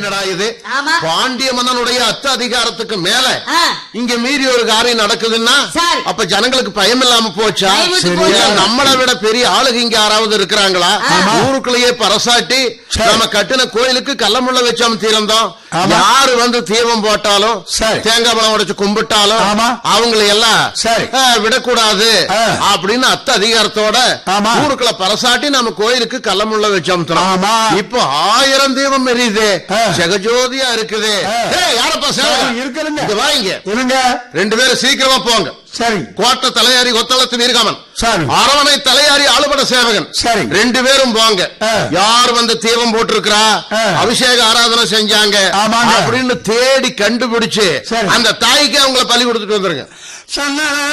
என்னடா இது ஆமா. பாண்டிய மன்னனுடைய அத்த அதிகாரத்துக்கு மேல ஆ. இங்க மீறி ஒரு காரியம் நடக்குதுன்னா சரி. அப்ப ஜனங்களுக்கு பயம் இல்லாம போச்சா பயம் விட்டு சரி. போச்சு. ஏன் நம்மளை விட பெரிய ஆளுங்க இங்க யாராவது இருக்கிறாங்களா ஆமா. ஊருக்குள்ளேயே பரசாட்டி சரி. நம்ம கட்டின கோயிலுக்கு கள்ளமுள்ள வச்சோம் தீர்ந்தோம் ஆமா. யாரு வந்து தீபம் போட்டாலும் சரி. தேங்காய் பழம் உடைச்சு கும்பிட்டாலும் ஆமா. அவங்களை எல்லாம் சரி. ஆ, விடக்கூடாது ஆ. அப்படின்னு அத்த அதிகாரத்தோட ஆமா. ஊருக்குள்ள பரசாட்டி நம்ம கோயிலுக்கு கள்ளமுள்ள வச்சோம் ஆமா. இப்போ ஆயிரம் தீபம் எரியுது ஆ. ஜெகஜோதியா இருக்குது ஆ. ஏய், யாரப்பா சேவகன்? சரி, இருக்குதுங்க. இங்க வாங்க இருங்க ரெண்டு பேரும் சீக்கிரமா போங்க சரி கோட்டை தலையாரி ஒத்தளத்து வீரகாமன் சரி அரவணை தலையாரி ஆளுபட சேவகன் சரி. ரெண்டு பேரும் போங்க ஆ. யார் வந்து தீபம் போட்டிருக்கிறா ஆ. அபிஷேக ஆராதனை செஞ்சாங்க ஆமாங்க. அப்படின்னு தேடி கண்டுபிடிச்சு சரி. அந்த தாய்க்கு அவங்கள பலி கொடுத்துட்டு வந்துருங்க சன்னா